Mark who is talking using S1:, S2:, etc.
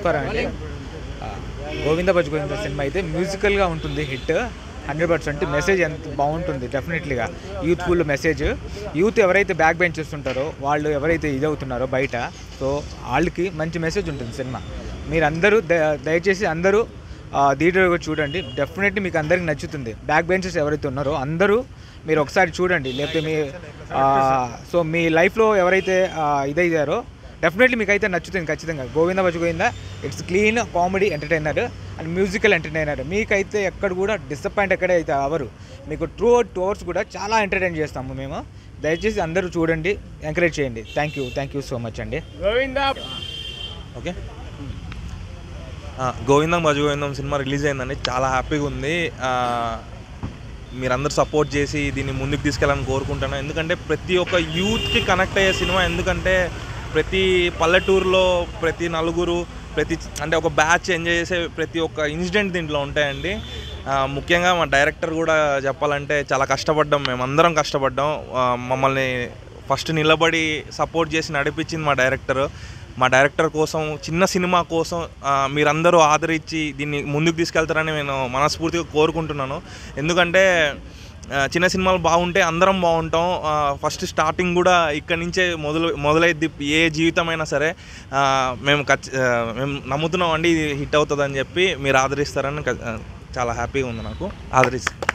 S1: నమస్కారం అండి ఆ, గోవింద భజ్ గోవింద సినిమా అయితే మ్యూజికల్గా ఉంటుంది హిట్ హండ్రెడ్ పర్సెంట్ మెసేజ్ ఎంత బాగుంటుంది డెఫినెట్లీగా యూత్ఫుల్ మెసేజ్ యూత్ ఎవరైతే బ్యాక్ బెంచ్ చేస్తుంటారో వాళ్ళు ఎవరైతే ఇదవుతున్నారో బయట సో వాళ్ళకి మంచి మెసేజ్ ఉంటుంది సినిమా మీరు అందరూ ద- దయచేసి అందరూ థియేటర్ చూడండి డెఫినెట్లీ మీకు అందరికి నచ్చుతుంది బ్యాక్ బెంచెస్ ఎవరైతే ఉన్నారో అందరూ మీరు ఒకసారి చూడండి లేకపోతే మీ సో మీ లైఫ్లో ఎవరైతే ఆ, ఇదయ్యారో డెఫినెట్లీ మీకు అయితే నచ్చుతుంది ఖచ్చితంగా Govinda Bhaja Govinda it's clean comedy entertainer and musical entertainer మీకైతే ఎక్కడ కూడా డిసప్పాయింట్ ఎక్కడే అయితే అవ్వరు మీకు ట్రూ టూ అవర్స్ కూడా చాలా ఎంటర్టైన్ చేస్తాము మేము దయచేసి అందరూ చూడండి ఎంకరేజ్ చేయండి thank you thank you so much అండి
S2: ఓకే ఆ, గోవిందం భజ గోవిందం సినిమా రిలీజ్ అయిందండి చాలా హ్యాపీగా ఉంది ఆ, మీరందరూ సపోర్ట్ చేసి దీన్ని ముందుకు తీసుకెళ్ళాలని కోరుకుంటున్నాను ఎందుకంటే ప్రతి ఒక్క యూత్కి కనెక్ట్ అయ్యే సినిమా ఎందుకంటే ప్రతి పల్లెటూరులో ప్రతి నలుగురు ప్రతి అంటే ఒక బ్యాచ్ ఎంజాయ్ చేసే ప్రతి ఒక్క ఇన్సిడెంట్ దీంట్లో ఉంటాయండి ఆ, ముఖ్యంగా మా డైరెక్టర్ కూడా చెప్పాలంటే చాలా కష్టపడ్డాం మేమందరం కష్టపడ్డాం ఆ, మమ్మల్ని ఫస్ట్ నిలబడి సపోర్ట్ చేసి నడిపించింది మా డైరెక్టర్ మా డైరెక్టర్ కోసం చిన్న సినిమా కోసం ఆ, మీరందరూ ఆదరించి దీన్ని ముందుకు తీసుకెళ్తారని నేను మనస్ఫూర్తిగా కోరుకుంటున్నాను ఎందుకంటే ఆ, చిన్న సినిమాలు బాగుంటే అందరం బాగుంటాం ఆ, ఫస్ట్ స్టార్టింగ్ కూడా ఇక్కడి నుంచే మొదలు మొదలైద్ది ఏ జీవితమైనా సరే ఆ, మేము ఖచ్చి ఆ, మేము నమ్ముతున్నాం అండి ఇది హిట్ అవుతుందని చెప్పి మీరు ఆదరిస్తారని ఖ- ఆ, చాలా హ్యాపీగా ఉంది నాకు ఆదరిస్తాను